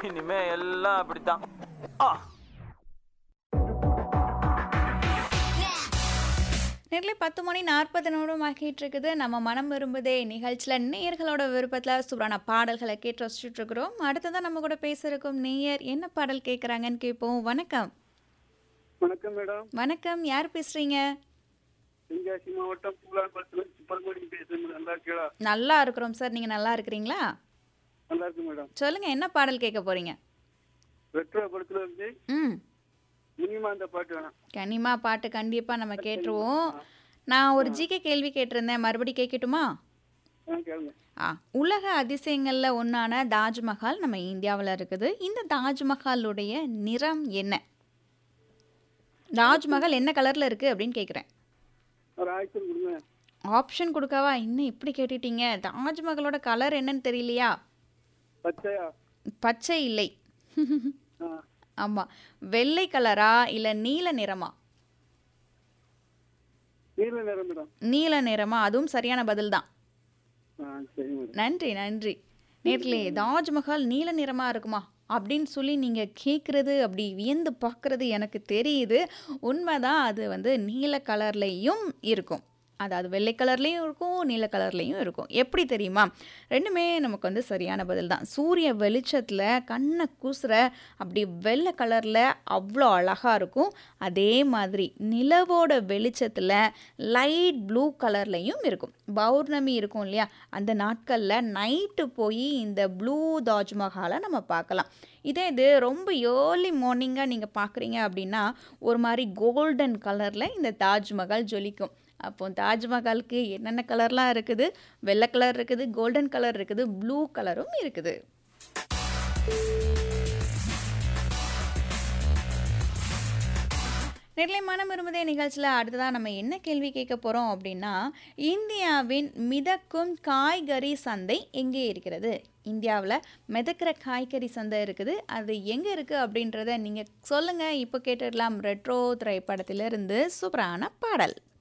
இனிமே எல்லாம் அப்படித்தான் ஆ நேரில் பத்து மணி நாற்பது நிமிடம் ஆகிட்டு இருக்குது நம்ம மனம் விரும்புதே நிகழ்ச்சியில் நேயர்களோட விருப்பத்தில் சூப்பரான பாடல்களை கேட்டு ரசிச்சுட்டு இருக்கிறோம் அடுத்ததான் நம்ம கூட பேச இருக்கும் நேயர் என்ன பாடல் கேட்குறாங்கன்னு கேட்போம் வணக்கம் வணக்கம் மேடம் வணக்கம் யார் பேசுறீங்க தென்காசி மாவட்டம் பூலான்பலத்துல சுப்பரமணி பேசுறேன் மேடம். நல்லா இருக்கீங்களா நல்லா இருக்கிறோம் சார் நீங்கள் நல்லா இருக்கிறீங்களா நல்லா இருக்கு மேடம் சொல்லுங்க என்ன பாடல் கேட்க போறீங்க ரெட்ரோ படத்துல இருந்து ம் மினிமா அந்த பாட்டு வேணாம் கனிமா பாட்டு கண்டிப்பாக நம்ம கேட்டுருவோம் நான் ஒரு ஜிகே கேள்வி கேட்டிருந்தேன் மறுபடி கேட்கட்டுமா ஆ கேளுங்க ஆ உலக அதிசயங்களில் ஒன்றான தாஜ்மஹால் நம்ம இந்தியாவில் இருக்குது இந்த தாஜ்மஹாலுடைய நிறம் என்ன தாஜ்மஹால் என்ன கலரில் இருக்குது அப்படின்னு கேட்குறேன் ஒரு ஆக்சன் கொடுங்க ஆப்ஷன் கொடுக்கவா இன்னும் இப்படி கேட்டுட்டீங்க தாஜ்மஹாலோட கலர் என்னன்னு தெரியலையா பச்சையா பச்சை இல்லை ஆ ஆமாம் வெள்ளை கலரா இல்லை நீல நிறமா நீல நேரம் மேடம் நீல நிறமா அதுவும் சரியான பதில் தான் ஆ சரி மேடம் நன்றி நன்றி நேர்களே தாஜ்மஹால் நீல நிறமா இருக்குமா அப்படின்னு சொல்லி நீங்கள் கேட்குறது அப்படி வியந்து பார்க்குறது எனக்கு தெரியுது உண்மைதான் அது வந்து நீல கலர்லேயும் இருக்கும் அதாவது வெள்ளை கலர்லேயும் இருக்கும் நீல கலர்லேயும் இருக்கும் எப்படி தெரியுமா ரெண்டுமே நமக்கு வந்து சரியான பதில் தான் சூரிய வெளிச்சத்தில் கண்ணை கூசுற அப்படி வெள்ளை கலரில் அவ்வளோ அழகாக இருக்கும் அதே மாதிரி நிலவோட வெளிச்சத்தில் லைட் ப்ளூ கலர்லையும் இருக்கும் பௌர்ணமி இருக்கும் இல்லையா அந்த நாட்களில் நைட்டு போய் இந்த ப்ளூ தாஜ்மஹாலை நம்ம பார்க்கலாம் இதே இது ரொம்ப ஏர்லி மார்னிங்காக நீங்கள் பார்க்குறீங்க அப்படின்னா ஒரு மாதிரி கோல்டன் கலரில் இந்த தாஜ்மஹால் ஜொலிக்கும் அப்போ தாஜ்மஹாலுக்கு என்னென்ன கலர்லாம் இருக்குது வெள்ளை கலர் இருக்குது கோல்டன் கலர் இருக்குது ப்ளூ கலரும் இருக்குது நெல்லை மனம் விரும்புதே நிகழ்ச்சியில் அடுத்ததாக நம்ம என்ன கேள்வி கேட்க போகிறோம் அப்படின்னா இந்தியாவின் மிதக்கும் காய்கறி சந்தை எங்கே இருக்கிறது இந்தியாவில் மிதக்கிற காய்கறி சந்தை இருக்குது அது எங்கே இருக்குது அப்படின்றத நீங்கள் சொல்லுங்கள் இப்போ கேட்டுடலாம் ரெட்ரோ திரைப்படத்திலிருந்து சூப்பரான பாடல்